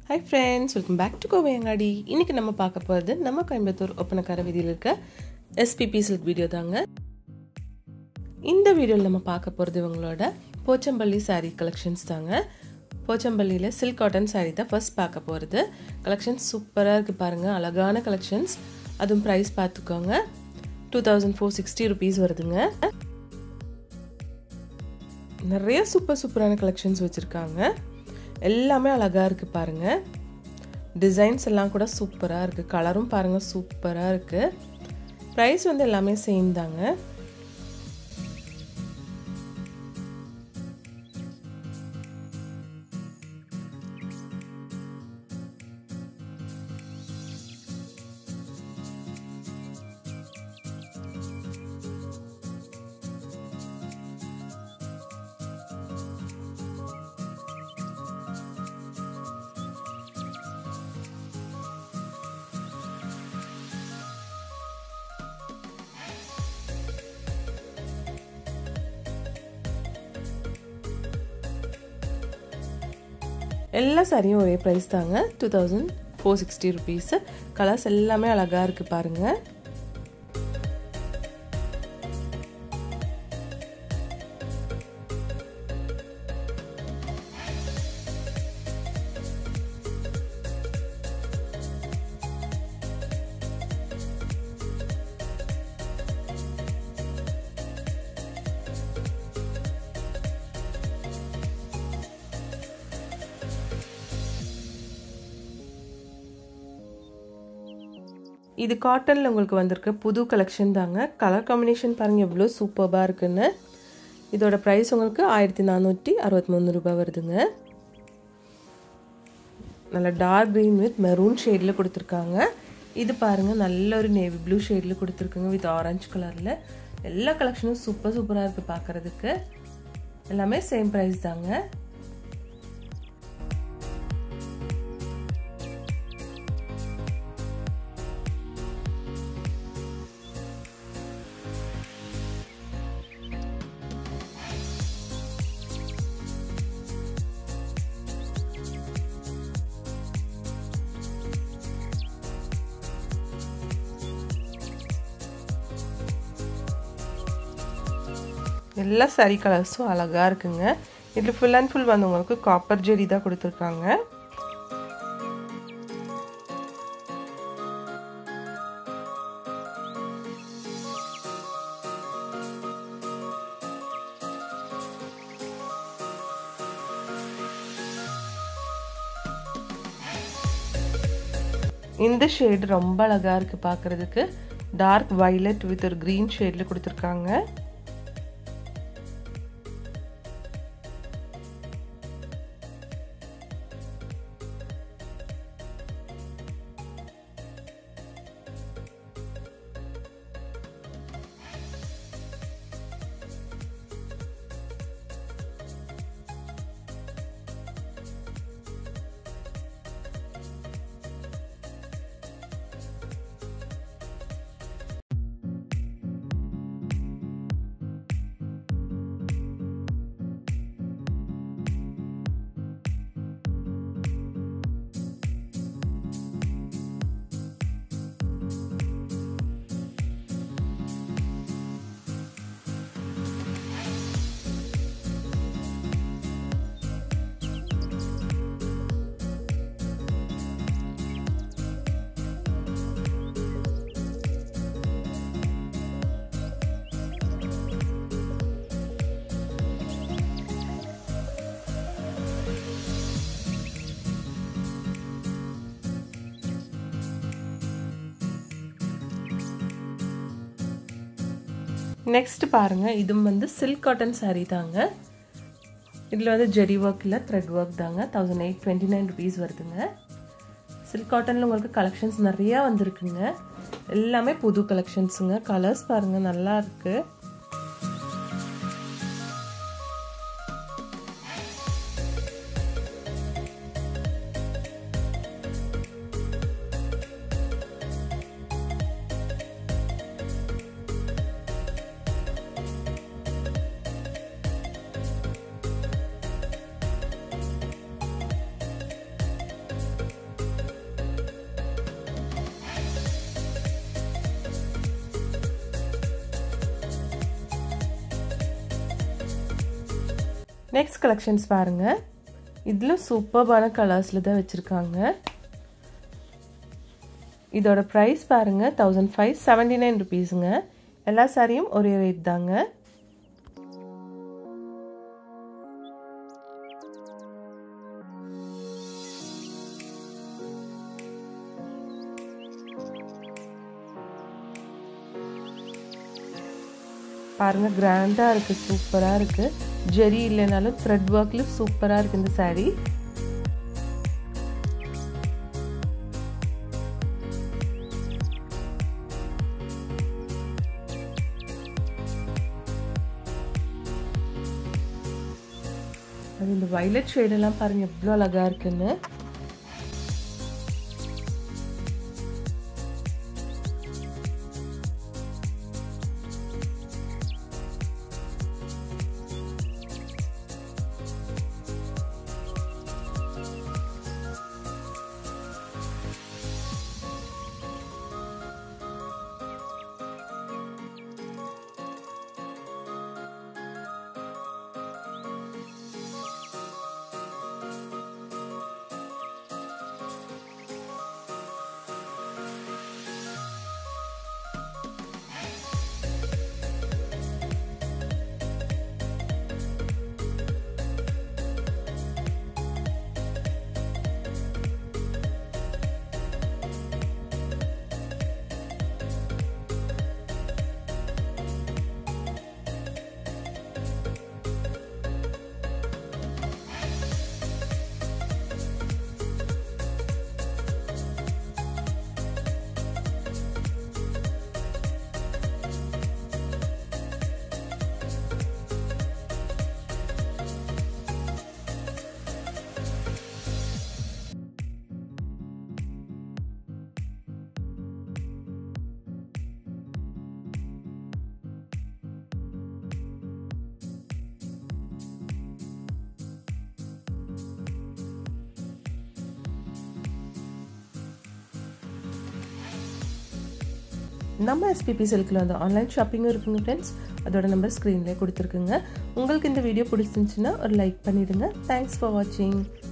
hi friends welcome back to Kovaiangadi இன்றைக்கி நம்ம பார்க்க போகிறது நம்ம கோயம்புத்தூர் ஒப்பனக்கார வீதியில் இருக்க எஸ்பிபி சில்க் வீடியோ தாங்க இந்த வீடியோவில் நம்ம பார்க்க போகிறது இவங்களோட போச்சம்பள்ளி saree கலெக்ஷன்ஸ் தாங்க போச்சம்பள்ளியில் சில்க் காட்டன் saree தான் ஃபர்ஸ்ட் பார்க்க போகிறது கலெக்ஷன்ஸ் சூப்பராக இருக்குது பாருங்கள் அழகான கலெக்ஷன்ஸ் அதுவும் ப்ரைஸ் பார்த்துக்கோங்க two thousand four sixty rupees வருதுங்க நிறைய சூப்பர் சூப்பரான கலெக்ஷன்ஸ் வச்சுருக்காங்க எல்லாமே அழகாக இருக்குது பாருங்கள் டிசைன்ஸ் எல்லாம் கூட சூப்பராக இருக்குது கலரும் பாருங்கள் சூப்பராக இருக்குது ப்ரைஸ் வந்து எல்லாமே சேம் தாங்க எல்லா சாரியும் ஒரே ப்ரைஸ் தாங்க two thousand four sixty rupees colours எல்லாமே அழகாக இருக்குது பாருங்கள் இது காட்டனில் உங்களுக்கு வந்திருக்க புது கலெக்ஷன் தாங்க கலர் காம்பினேஷன் பாருங்கள் எவ்வளோ சூப்பராக இருக்குன்னு இதோட ப்ரைஸ் உங்களுக்கு ஆயிரத்தி நானூற்றி அறுபத்தி மூணு ரூபாய் வருதுங்க நல்ல டார்க் க்ரீன் வித் மெரூன் ஷேடில் கொடுத்துருக்காங்க இது பாருங்கள் நல்ல ஒரு நேவி ப்ளூ ஷேடில் கொடுத்துருக்குங்க வித் ஆரஞ்சு கலரில் எல்லா கலெக்ஷனும் சூப்பர் சூப்பராக இருக்குது பார்க்குறதுக்கு எல்லாமே சேம் ப்ரைஸ் தாங்க எல்லா சரி கலர்ஸும் அழகாக இருக்குங்க இதில் ஃபுல் அண்ட் ஃபுல் வந்து உங்களுக்கு காப்பர் ஜெரி தான் கொடுத்துருக்காங்க இந்த ஷேடு ரொம்ப அழகாக இருக்குது பார்க்குறதுக்கு டார்க் வைலட் வித் ஒரு க்ரீன் ஷேடில் கொடுத்துருக்காங்க நெக்ஸ்ட் பாருங்கள் இதுவும் வந்து சில்க் காட்டன் சாரீ தாங்க இதில் வந்து ஜெரி ஒர்க் இல்லை த்ரெட் ஒர்க் தாங்க thousand eight twenty nine rupees வருதுங்க சில்க் காட்டனில் உங்களுக்கு கலெக்ஷன்ஸ் நிறையா வந்திருக்குங்க எல்லாமே புது கலெக்ஷன்ஸுங்க கலர்ஸ் பாருங்கள் நல்லா இருக்குது நெக்ஸ்ட் கலெக்ஷன்ஸ் பாருங்கள் இதில் சூப்பர்பான கலர்ஸில் தான் வச்சுருக்காங்க இதோட ப்ரைஸ் பாருங்கள் தௌசண்ட் ஃபைவ் செவன்டி நைன் ருபீஸுங்க எல்லா சாரியும் ஒரே ரேட் தாங்க பாருங்கள் கிராண்டாக இருக்குது சூப்பராக இருக்குது ஜெரி இல்லைனாலும் த்ரெட் ஒர்க்கில் சூப்பராக இருக்குது இந்த சாரீ அது இந்த வைலட் ஷேடெல்லாம் பாருங்கள் எவ்வளோ அழகாக இருக்குன்னு நம்ம எஸ்பிபி சில்கில் வந்து ஆன்லைன் ஷாப்பிங்கும் இருக்குங்க ஃப்ரெண்ட்ஸ் அதோட நம்பர் ஸ்க்ரீன்லேயே கொடுத்துருக்குங்க உங்களுக்கு இந்த வீடியோ பிடிச்சிருந்துச்சுன்னா ஒரு லைக் பண்ணிவிடுங்க தேங்க்ஸ் ஃபார் வாட்சிங்